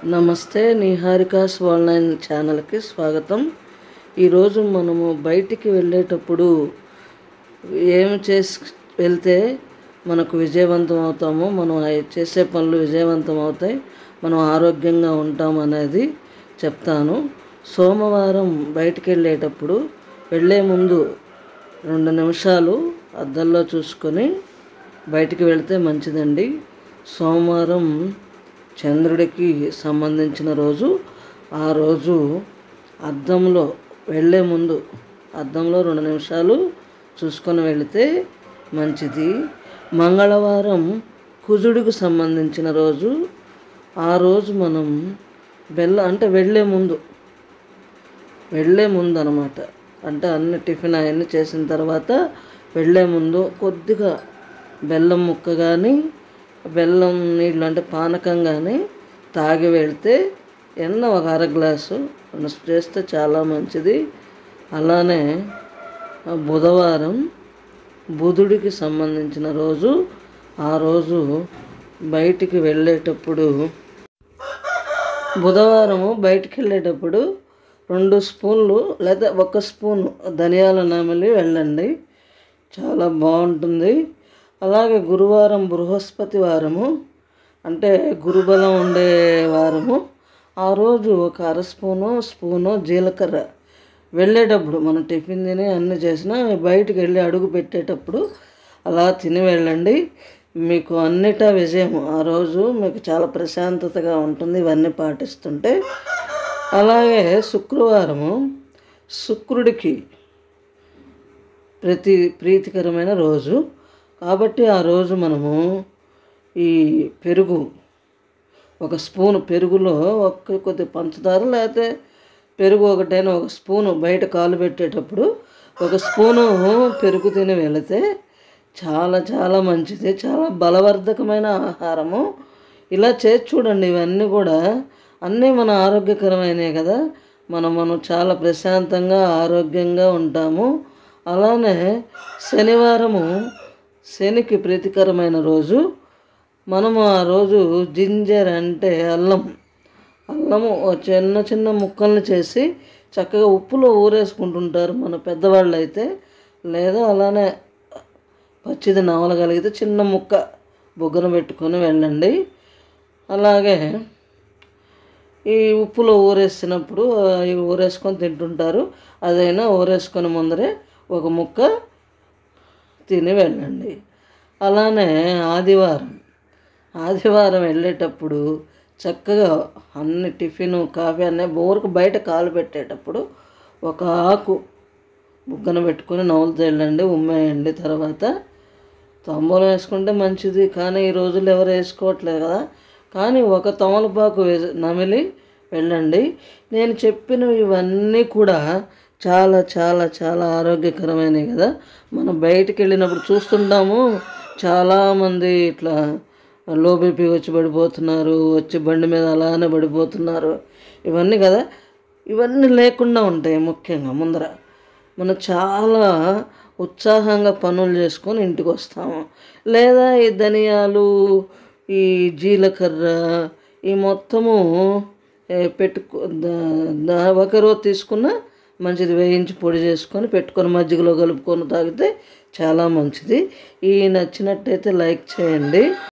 నమస్తే నిహారికాస్ ఆన్లైన్ ఛానల్కి స్వాగతం ఈరోజు మనము బయటికి వెళ్ళేటప్పుడు ఏం చేసి వెళ్తే మనకు విజయవంతం అవుతామో మనం అయి- చేసే పనులు విజయవంతం అవుతాయి మనం ఆరోగ్యంగా ఉంటాం అనేది చెప్తాను సోమవారం బయటికి వెళ్ళేటప్పుడు వెళ్ళే ముందు రెండు నిమిషాలు అద్దంలో చూసుకొని బయటికి వెళ్తే మంచిదండి సోమవారం చంద్రుడికి సంబంధించిన రోజు ఆ రోజు అద్దంలో వెళ్ళే ముందు అద్దంలో రెండు నిమిషాలు చూసుకొని వెళితే మంచిది మంగళవారం కుజుడికి సంబంధించిన రోజు ఆ రోజు మనం వెళ్ళ అంటే వెళ్ళే ముందు వెళ్ళే ముందు అనమాట అంటే అన్ని టిఫిన్ అవన్నీ చేసిన తర్వాత వెళ్ళే ముందు కొద్దిగా బెల్లం ముక్క కానీ బెల్లం నీళ్ళు అంటే పానకం కానీ తాగి వెళ్తే ఎన్న ఒక అర గ్లాసు చేస్తే చాలా మంచిది అలానే ఆ బుధవారం బుధుడికి సంబంధించిన రోజు ఆ రోజు బయటికి వెళ్ళేటప్పుడు బుధవారము బయటికి వెళ్ళేటప్పుడు రెండు స్పూన్లు లేదా ఒక స్పూన్ ధనియాల నమిలి వెళ్ళండి చాలా బాగుంటుంది అలాగే గురువారం బృహస్పతి వారము అంటే గురుబలం ఉండే వారము ఆ రోజు ఒక అర స్పూను స్పూను జీలకర్ర వెళ్ళేటప్పుడు మనం టిఫిన్ తిని అన్నీ చేసినా బయటికి వెళ్ళి అడుగు పెట్టేటప్పుడు అలా తిని వెళ్ళండి మీకు అన్నిటా విజయం ఆ రోజు మీకు చాలా ప్రశాంతతగా ఉంటుంది ఇవన్నీ పాటిస్తుంటే అలాగే శుక్రవారము శుక్రుడికి ప్రతి ప్రీతికరమైన రోజు కాబట్టి ఆ రోజు మనము ఈ పెరుగు ఒక స్పూను పెరుగులో ఒక్క కొద్ది పంచదార లేకపోతే పెరుగు ఒకటైనా ఒక స్పూను బయట కాలు పెట్టేటప్పుడు ఒక స్పూను పెరుగు తిని వెళితే చాలా చాలా మంచిది చాలా బలవర్ధకమైన ఆహారము ఇలా చేసి చూడండి ఇవన్నీ కూడా అన్నీ మన ఆరోగ్యకరమైనవి కదా మనం మనం చాలా ప్రశాంతంగా ఆరోగ్యంగా ఉంటాము అలానే శనివారము శనికి ప్రీతికరమైన రోజు మనము ఆ రోజు జింజర్ అంటే అల్లం అల్లము ఓ చిన్న చిన్న ముక్కల్ని చేసి చక్కగా ఉప్పులో ఊరేసుకుంటుంటారు మన పెద్దవాళ్ళు అయితే లేదా అలానే పచ్చిది నవలగలిగితే చిన్న ముక్క బొగ్గన పెట్టుకొని వెళ్ళండి అలాగే ఈ ఉప్పులో ఊరేసినప్పుడు ఆ, ఇవి ఊరేసుకొని తింటుంటారు అదైనా ఊరేసుకొని ముందరే ఒక ముక్క తిని వెళ్ళండి అలానే ఆదివారం ఆదివారం వెళ్ళేటప్పుడు చక్కగా అన్ని టిఫిన్ కాఫీ అన్నీ బోరుకు బయట కాలు పెట్టేటప్పుడు ఒక ఆకు బుగ్గన పెట్టుకొని నవ్వులతో వెళ్ళండి ఉమ్మేయండి తర్వాత తంబూలం వేసుకుంటే మంచిది కానీ ఈ రోజుల్లో ఎవరు వేసుకోవట్లేదు కదా కానీ ఒక తమలపాకు వేసి నమిలి వెళ్ళండి నేను చెప్పినవి ఇవన్నీ కూడా చాలా చాలా చాలా ఆరోగ్యకరమైనవి కదా మనం బయటికి వెళ్ళినప్పుడు చూస్తుంటాము చాలామంది ఇట్లా లో బీపీ వచ్చి పడిపోతున్నారు వచ్చి బండి మీద అలానే పడిపోతున్నారు ఇవన్నీ కదా ఇవన్నీ లేకుండా ఉంటాయి ముఖ్యంగా ముందర మనం చాలా ఉత్సాహంగా పనులు చేసుకొని ఇంటికి వస్తాము లేదా ఈ ధనియాలు ఈ జీలకర్ర ఈ మొత్తము ఏ, పెట్టుకో దా- దా- ఒక రోజు తీసుకున్న మంచిది వేయించి పొడి చేసుకొని పెట్టుకొని మజ్జిగలో కలుపుకొని తాగితే చాలా మంచిది ఈ నచ్చినట్టయితే లైక్ చేయండి